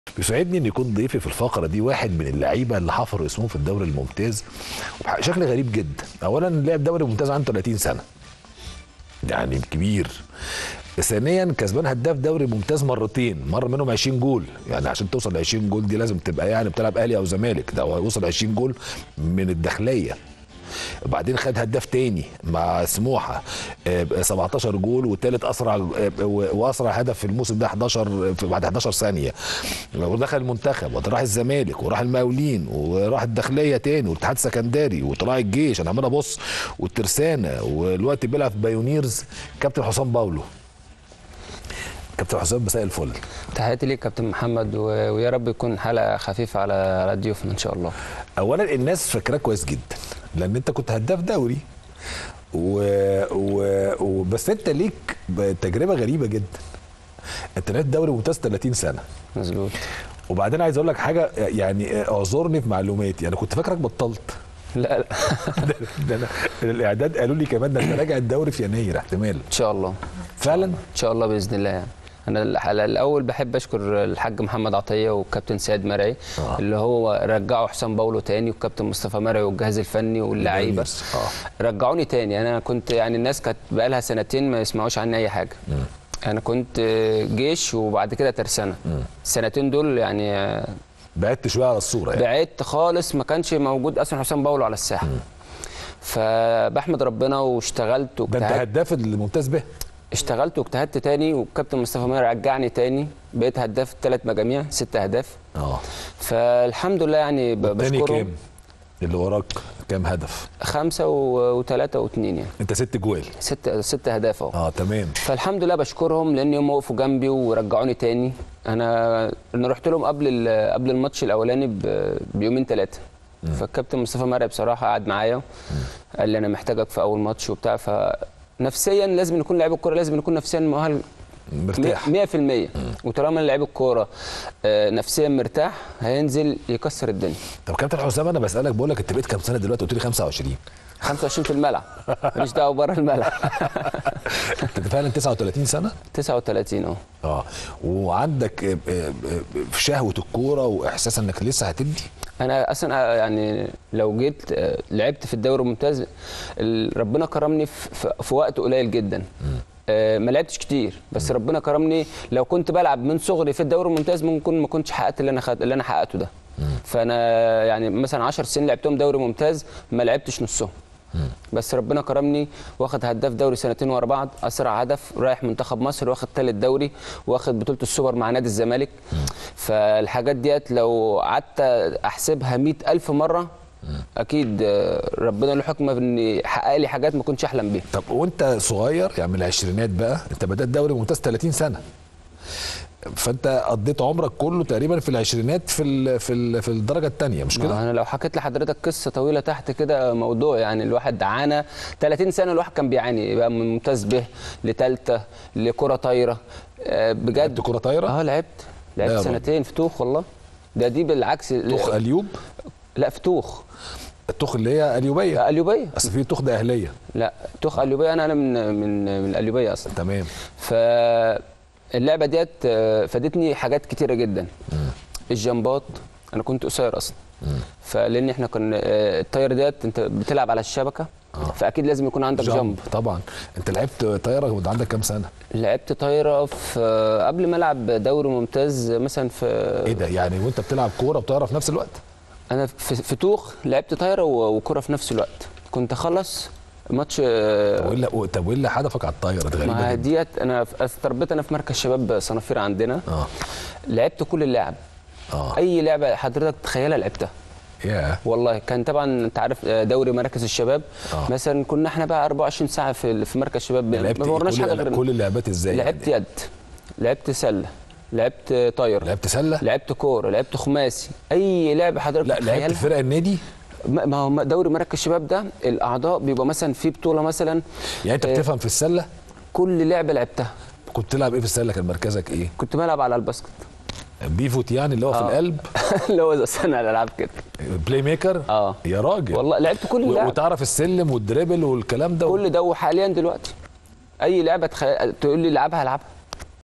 بيسعدني ان يكون ضيفي في الفقره دي واحد من اللعيبه اللي حفروا اسمهم في الدوري الممتاز بشكل غريب جدا اولا لعب دوري ممتاز عنده 30 سنه يعني كبير ثانيا كسبان هداف دوري ممتاز مرتين مره منهم 20 جول يعني عشان توصل ل 20 جول دي لازم تبقى يعني بتلعب اهلي او زمالك ده هو وصل 20 جول من الداخليه وبعدين خد هداف تاني مع سموحه آه، 17 جول والتالت اسرع آه، واسرع هدف في الموسم ده 11 في بعد 11 ثانيه ودخل المنتخب وراح الزمالك وراح المقاولين وراح الداخليه تاني والاتحاد السكندري وطلع الجيش انا عمال ابص والترسانه والوقت بيلعب في بايونيرز كابتن حسام باولو كابتن حسام مساء الفل تحياتي ليك كابتن محمد و... ويا رب يكون حلقه خفيفه على على ضيوفنا ان شاء الله اولا الناس فاكراك كويس جدا لان انت كنت هداف دوري و... و... و... بس انت ليك تجربه غريبه جدا انت لعبت دوري ممتاز 30 سنه مظبوط وبعدين عايز اقول لك حاجه يعني اعذرني في معلوماتي انا كنت فاكرك بطلت لا لا ده ده أنا الاعداد قالوا لي كمان ده انت راجع الدوري في يناير احتمال ان شاء الله فعلا ان شاء الله باذن الله يعني انا الح- الاول بحب اشكر الحاج محمد عطيه والكابتن سياد مرعي آه. اللي هو رجعوا حسام باولو تاني والكابتن مصطفى مرعي والجهاز الفني واللعيبه اه رجعوني تاني انا كنت يعني الناس كانت بقالها سنتين ما يسمعوش عني اي حاجه انا كنت جيش وبعد كده ترسانه السنتين دول يعني بعدت شويه على الصوره يعني بعدت خالص ما كانش موجود اصلا حسام باولو على الساحه فبحمد ربنا واشتغلت ده انت واجتهدت هداف الممتاز به اشتغلت واجتهدت تاني والكابتن مصطفى ماهر رجعني تاني بقيت هداف ثلاث مجاميع ست اهداف اه فالحمد لله يعني ب- تاني بشكرهم كام اللي وراك كام هدف خمسه و- وثلاثه واثنين يعني انت ست جوال ست ست اهداف اهو اه تمام فالحمد لله بشكرهم لان هم وقفوا جنبي ورجعوني تاني انا انا رحت لهم قبل ال- قبل الماتش الاولاني ب- بيومين ثلاثه فالكابتن مصطفى مرعي بصراحه قعد معايا قال لي انا محتاجك في اول ماتش وبتاع فنفسيا لازم نكون لعيب الكوره لازم نكون نفسيا مؤهل مرتاح 100% وطالما لعيب الكوره آه، نفسيا مرتاح هينزل يكسر الدنيا طب كابتن حسام انا بسالك بقول لك انت بقيت كام سنه دلوقتي قلت لي 25 25 في الملعب ماليش دعوه بره الملعب انت فعلا 39 سنه 39 اه اه وعندك آه، آه، آه، شهوه الكوره واحساس انك لسه هتدي انا اصلا يعني لو جيت آه، لعبت في الدوري الممتاز ال- ربنا كرمني في, في- في وقت قليل جدا آه، ما لعبتش كتير بس ربنا كرمني لو كنت بلعب من صغري في الدوري الممتاز ممكن ما كنتش حققت اللي انا خد اللي انا حققته ده فانا يعني مثلا 10 سنين لعبتهم دوري ممتاز ما لعبتش نصهم بس ربنا كرمني واخد هداف دوري سنتين ورا بعض اسرع هدف رايح منتخب مصر واخد ثالث دوري واخد بطوله السوبر مع نادي الزمالك فالحاجات ديت لو قعدت احسبها مئة ألف مره اكيد آه، ربنا له حكمه في ان يحقق لي حاجات ما كنتش احلم بيها طب وانت صغير يعني من العشرينات بقى انت بدات دوري ممتاز 30 سنه فانت قضيت عمرك كله تقريبا في العشرينات في ال في ال في الدرجه الثانيه مش ما كده؟ انا لو حكيت لحضرتك قصه طويله تحت كده موضوع يعني الواحد عانى 30 سنه الواحد كان بيعاني بقى من ممتاز به لثالثه لكره طايره آه، بجد لعبت كره طايره؟ اه لعبت لا يا لعبت راجل. سنتين في توخ والله ده دي بالعكس توخ اليوب لا في توخ التوخ اللي هي اليوبيه اليوبيه اصل في توخ ده اهليه لا توخ اليوبيه انا انا من من من الاليوبيه اصلا تمام فاللعبه ديت آه، فادتني حاجات كتيره جدا الجمبات انا كنت قصير اصلا فلان احنا كنا آه، الطايره ديت انت بتلعب على الشبكه فاكيد لازم يكون عندك جمب, جامب طبعا انت لعبت طايره وانت عندك كام سنه؟ لعبت طايره في آه، قبل ما العب دوري ممتاز مثلا في ايه ده يعني وانت بتلعب كوره وطايره في نفس الوقت؟ انا في, في توخ لعبت طايره و- وكره في نفس الوقت كنت اخلص ماتش آه، طب وايه اللي طب وايه اللي حدفك على الطايره؟ ده غريبه ما جدا ديت انا في- اتربيت انا في مركز شباب صنافير عندنا اه لعبت كل اللعب اه اي لعبه حضرتك تخيلها لعبتها يا والله كان طبعا انت عارف آه، دوري مراكز الشباب آه. مثلا كنا احنا بقى 24 ساعه في في مركز شباب لعبت ما إيه؟ ورناش حاجه كل, غير كل اللعبات ازاي؟ لعبت يعني؟ يد لعبت سله لعبت طايره لعبت سله؟ لعبت كوره لعبت خماسي اي لعبه حضرتك لا لعبت تتخيلها. في فرق النادي؟ ما ما هو دوري مراكز الشباب ده الاعضاء بيبقى مثلا في بطوله مثلا يعني انت آه، بتفهم في السله؟ كل لعبه لعبتها كنت بتلعب ايه في السله كان مركزك ايه؟ كنت بلعب على الباسكت بيفوت يعني اللي هو في آه. القلب اللي هو زي صانع الالعاب كده بلاي ميكر اه يا راجل والله لعبت كل و- اللعب وتعرف السلم والدريبل والكلام ده كل ده وحاليا دلوقتي اي لعبه تخيل... تقول لي العبها العبها